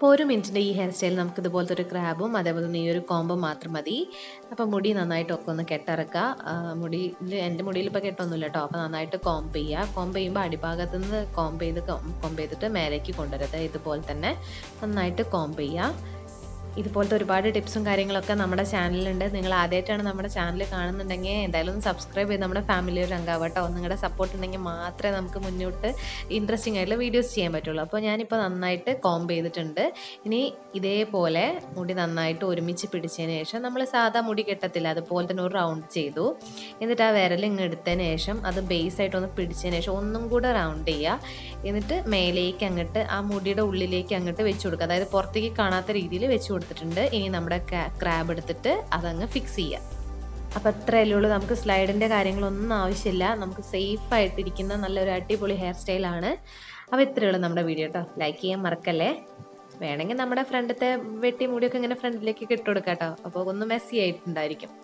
അപ്പോൾ ഒരു മിനിറ്റിൻ്റെ ഈ ഹെയർ സ്റ്റൈൽ നമുക്ക് ഇതുപോലത്തെ ഒരു ക്രാബും അതേപോലെ തന്നെ ഈ ഒരു കോമ്പും മാത്രം മതി അപ്പോൾ മുടി നന്നായിട്ടൊക്കെ ഒന്ന് കെട്ടിറക്കുക ആ, മുടിയിൽ എൻ്റെ മുടിയിൽ ഇപ്പോൾ കെട്ടൊന്നുമില്ല കേട്ടോ അപ്പോൾ നന്നായിട്ട് കോംബ് ചെയ്യുക കോംബ് ചെയ്യുമ്പോൾ അടിഭാഗത്തു നിന്ന് കോംബ് ചെയ്ത് കോംബ് ചെയ്തിട്ട് മേലേക്ക് കൊണ്ടുവരുത് ഇതുപോലെ തന്നെ നന്നായിട്ട് കോംബ് ചെയ്യുക ഇതുപോലത്തെ ഒരുപാട് ടിപ്സും കാര്യങ്ങളൊക്കെ നമ്മുടെ ചാനലിലുണ്ട് നിങ്ങൾ ആദ്യമായിട്ടാണ് നമ്മുടെ ചാനൽ കാണുന്നുണ്ടെങ്കിൽ എന്തായാലും ഒന്ന് സബ്സ്ക്രൈബ് ചെയ്ത് നമ്മുടെ ഫാമിലി ഒരു അംഗമാവട്ടോ നിങ്ങളുടെ സപ്പോർട്ട് ഉണ്ടെങ്കിൽ മാത്രമേ നമുക്ക് മുന്നോട്ട് ഇൻട്രസ്റ്റിംഗ് ആയിട്ടുള്ള വീഡിയോസ് ചെയ്യാൻ പറ്റുള്ളൂ അപ്പോൾ ഞാനിപ്പോൾ നന്നായിട്ട് കോംബ് ചെയ്തിട്ടുണ്ട് ഇനി ഇതേപോലെ മുടി നന്നായിട്ട് ഒരുമിച്ച് പിടിച്ചതിന് ശേഷം നമ്മൾ സാധാ മുടി കെട്ടത്തില്ല അതുപോലെ തന്നെ ഒരു റൗണ്ട് ചെയ്തു എന്നിട്ട് ആ വിരൽ ഇങ്ങ് എടുത്തതിന് ശേഷം അത് ബേസ് ആയിട്ട് ഒന്ന് പിടിച്ചതിന് ശേഷം ഒന്നും കൂടെ റൗണ്ട് ചെയ്യുക എന്നിട്ട് മേലേക്ക് അങ്ങോട്ട് ആ മുടിയുടെ ഉള്ളിലേക്ക് അങ്ങോട്ട് വെച്ച് കൊടുക്കുക അതായത് പുറത്തേക്ക് കാണാത്ത രീതിയിൽ വെച്ച് കൊടുത്തിട്ടുണ്ട് ഇനി നമ്മുടെ ക്രാബ് എടുത്തിട്ട് അതങ്ങ് ഫിക്സ് ചെയ്യുക അപ്പോൾ അത്രയല്ലേ ഉള്ളൂ നമുക്ക് സ്ലൈഡിൻ്റെ കാര്യങ്ങളൊന്നും ആവശ്യമില്ല നമുക്ക് സേഫ് ആയിട്ടിരിക്കുന്ന നല്ലൊരു അടിപൊളി ഹെയർ സ്റ്റൈലാണ് അപ്പോൾ ഇത്രയേ ഉള്ളൂ നമ്മുടെ വീഡിയോ കേട്ടോ ലൈക്ക് ചെയ്യാൻ മറക്കല്ലേ വേണമെങ്കിൽ നമ്മുടെ ഫ്രണ്ടത്തെ വെട്ടി മുടിയൊക്കെ ഇങ്ങനെ ഫ്രണ്ടിലേക്ക് ഇട്ട് കൊടുക്കാം കേട്ടോ അപ്പോൾ ഒന്ന് മെസ്സി ആയിട്ടുണ്ടായിരിക്കും